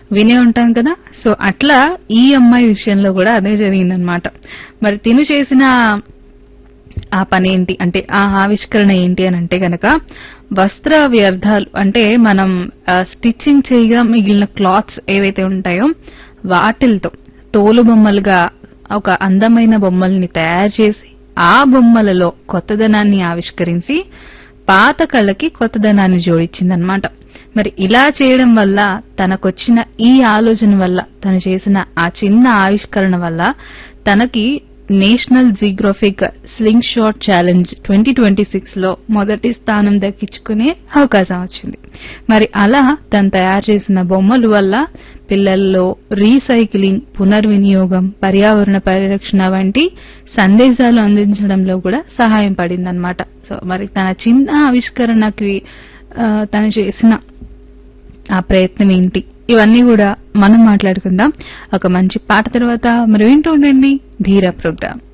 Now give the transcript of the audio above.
వినే ఉంటాం కదా సో అట్లా ఈ అమ్మాయి విషయంలో కూడా అదే జరిగిందనమాట మరి తిను చేసిన ఆ పని ఏంటి అంటే ఆ ఆవిష్కరణ ఏంటి అని అంటే గనక వస్త్ర వ్యర్థాలు అంటే మనం స్టిచ్చింగ్ చేయగా మిగిలిన క్లాత్స్ ఏవైతే ఉంటాయో వాటిలతో తోలు బొమ్మలుగా ఒక అందమైన బొమ్మల్ని తయారు చేసి ఆ బొమ్మలలో కొత్తదనాన్ని ఆవిష్కరించి పాత కళ్ళకి కొత్తదనాన్ని జోడించిందనమాట మరి ఇలా చేయడం వల్ల తనకొచ్చిన ఈ ఆలోచన వల్ల తను చేసిన ఆ చిన్న ఆవిష్కరణ వల్ల తనకి National Geographic slingshot challenge twenty twenty six లో మొదటి స్థానం దక్కించుకునే అవకాశం వచ్చింది మరి అలా తను తయారు చేసిన బొమ్మల వల్ల పిల్లల్లో రీసైక్లింగ్ పునర్వినియోగం పర్యావరణ పరిరక్షణ వంటి సందేశాలు అందించడంలో కూడా సహాయం పడిందనమాట సో మరి తన చిన్న ఆవిష్కరణకి ఆ, తను చేసిన ఆ ప్రయత్నం ఏంటి ఇవన్నీ కూడా మనం మాట్లాడుకుందాం ఒక మంచి పాట తర్వాత మరి వింటూ ఉండండి ధీర ప్రోగ్రామ్